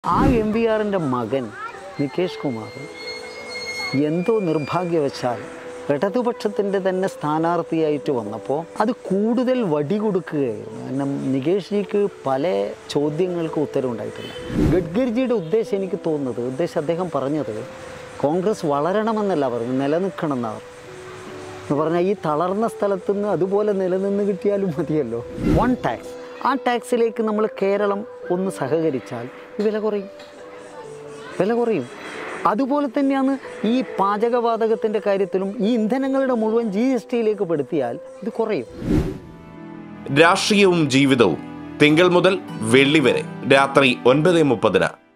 ആ M V ആറിൻ്റെ മകൻ നികേഷ് കുമാർ എന്തോ നിർഭാഗ്യവശാൽ ഇടതുപക്ഷത്തിൻ്റെ തന്നെ സ്ഥാനാർത്ഥിയായിട്ട് വന്നപ്പോൾ അത് കൂടുതൽ വടി കൊടുക്കുകയായിരുന്നു കാരണം നികേഷ്ജിക്ക് പല ചോദ്യങ്ങൾക്ക് ഉത്തരവുണ്ടായിട്ടില്ല ഗഡ്കരിജിയുടെ ഉദ്ദേശം എനിക്ക് തോന്നുന്നത് ഉദ്ദേശം അദ്ദേഹം പറഞ്ഞത് കോൺഗ്രസ് വളരണമെന്നല്ല പറഞ്ഞു നിലനിൽക്കണം എന്നാണ് എന്ന് പറഞ്ഞാൽ ഈ തളർന്ന സ്ഥലത്ത് നിന്ന് അതുപോലെ നിലനിന്ന് കിട്ടിയാലും മതിയല്ലോ വൺ ടാക്സ് ആ ടാക്സിലേക്ക് നമ്മൾ കേരളം ഒന്ന് സഹകരിച്ചാൽ ഈ വില കുറയും വില കുറയും അതുപോലെ തന്നെയാണ് ഈ പാചകവാതകത്തിൻ്റെ കാര്യത്തിലും ഈ ഇന്ധനങ്ങളുടെ മുഴുവൻ ജി എസ് ടിയിലേക്ക് പെടുത്തിയാൽ ഇത് കുറയും രാഷ്ട്രീയവും ജീവിതവും തിങ്കൾ മുതൽ വെള്ളി വരെ രാത്രി ഒൻപത് മുപ്പതിന്